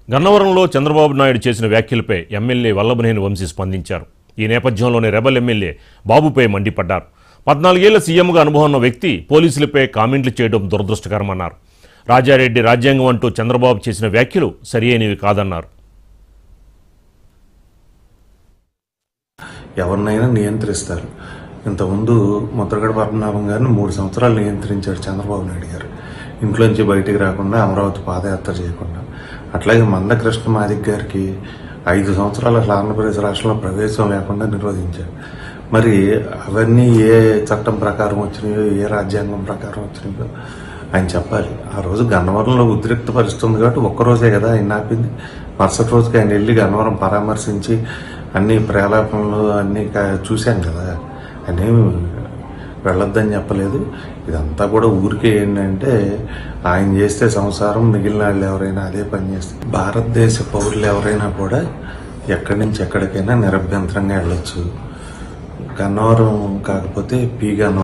గన్నవరంలో చంద్రబాబు నాయుడు చేసిన వ్యాఖ్యలపై ఎమ్మెల్యే వల్లభనేని వంశీ స్పందించారు ఈ నేపథ్యంలోనే రెబల్ ఎమ్మెల్యే బాబుపై మండిపడ్డారు పద్నాలుగేళ్ల సీఎంగా అనుభవం ఉన్న వ్యక్తి పోలీసులపై కామెంట్లు చేయడం దురదృష్టకరమన్నారు రాజారెడ్డి రాజ్యాంగం అంటూ చంద్రబాబు చేసిన వ్యాఖ్యలు సరియైనవి కాదన్నారు ఎవరినైనా నియంత్రిస్తారు ఇంతకుముందు ముద్రగడ పద్మనాభం గారిని మూడు సంవత్సరాలు నియంత్రించాడు చంద్రబాబు నాయుడు గారు ఇంట్లోంచి బయటికి రాకుండా అమరావతి పాదయాత్ర చేయకుండా అట్లాగే మందకృష్ణ మాదిక్ గారికి ఐదు సంవత్సరాలు అసలు ఆంధ్రప్రదేశ్ రాష్ట్రంలో ప్రవేశం లేకుండా నిర్వహించాడు మరి అవన్నీ ఏ చట్టం ప్రకారం వచ్చినాయో ఏ రాజ్యాంగం ప్రకారం వచ్చినాయో ఆయన చెప్పాలి ఆ రోజు గన్నవరంలో ఉద్రిక్త పరిస్థితి ఉంది కాబట్టి ఒక్కరోజే కదా ఆయన ఆపింది మరుసటి రోజుకి ఆయన వెళ్ళి గన్నవరం పరామర్శించి అన్ని ప్రేలాపనలు అన్ని కా- చూశాం కదా ఆయన ఏమి వెళ్ళొద్దని చెప్పలేదు ఇదంతా కూడా ఊరికే ఏంటంటే ఆయన చేస్తే సంసారం మిగిలిన వాళ్ళు ఎవరైనా అదే పని చేస్తే భారతదేశ పౌరులు ఎవరైనా కూడా ఎక్కడి నుంచి ఎక్కడికైనా నిరభ్యంతరంగా వెళ్ళొచ్చు గన్నవరం కాకపోతే పీ గన్నవరం